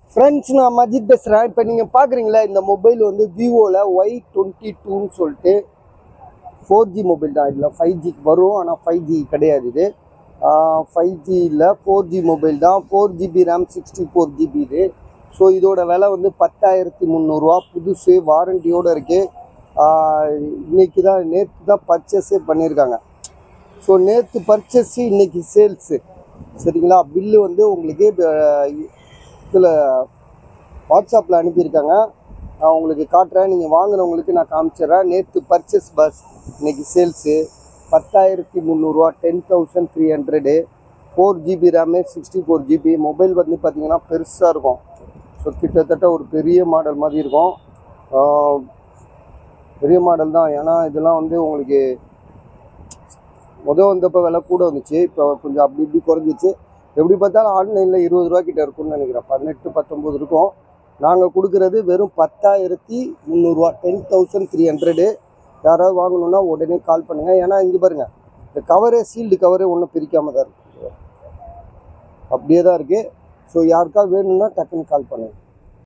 friends நான் மஜித் பேசுகிறேன் இப்போ நீங்கள் பார்க்குறீங்களா இந்த மொபைல் வந்து விவோவில் ஒய் டுவெண்ட்டி டூன்னு சொல்லிட்டு ஃபோர் ஜி மொபைல் தான் இதில் ஃபைவ் ஜி வரும் ஆனால் ஃபைவ் ஜி கிடையாது இது ஃபைவ் ஜி இல்லை ஃபோர் ஜி மொபைல் தான் four GB RAM sixty four GB இது ஸோ இதோட விலை வந்து பத்தாயிரத்தி முந்நூறுரூவா புதுசு வாரண்டியோடு இருக்குது இன்னைக்கு தான் நேற்று தான் பர்ச்சேஸே பண்ணியிருக்காங்க ஸோ நேற்று பர்ச்சேஸு இன்னைக்கு சேல்ஸு சரிங்களா பில்லு வந்து உங்களுக்கு இதில் வாட்ஸ்அப்பில் அனுப்பியிருக்காங்க நான் உங்களுக்கு காட்டுறேன் நீங்கள் வாங்குறவங்களுக்கு நான் காமிச்சிடுறேன் நேற்று பர்ச்சேஸ் பஸ் இன்னைக்கு சேல்ஸு பத்தாயிரத்தி முந்நூறுரூவா ten thousand three hundred four GB RAM sixty four GB mobile வந்து பார்த்தீங்கன்னா பெருசாக இருக்கும் ஸோ கிட்டத்தட்ட ஒரு பெரிய மாடல் மாதிரி இருக்கும் ஆஹ் பெரிய மாடல் தான் ஏன்னா இதெல்லாம் வந்து உங்களுக்கு முதல் வந்தப்போ விலை கூட வந்துச்சு இப்போ கொஞ்சம் அப்படி இப்படி குறைஞ்சிச்சு எப்படி பார்த்தாலும் ஆன்லைனில் இருபது ரூபா கிட்ட இருக்கும்னு நினைக்கிறேன் பதினெட்டு பத்தொம்போது இருக்கும் நாங்கள் கொடுக்குறது வெறும் பத்தாயிரத்தி முந்நூறுரூவா டென் தௌசண்ட் த்ரீ ஹண்ட்ரடு யாராவது வாங்கணுன்னா உடனே கால் பண்ணுங்கள் ஏன்னா இங்கே பாருங்கள் இந்த கவரே சீல்டு கவரே ஒன்றும் பிரிக்காம தான் இருக்குது அப்படியே தான் இருக்குது ஸோ யாருக்காவது வேணும்னா டக்குன்னு கால் பண்ணுங்கள்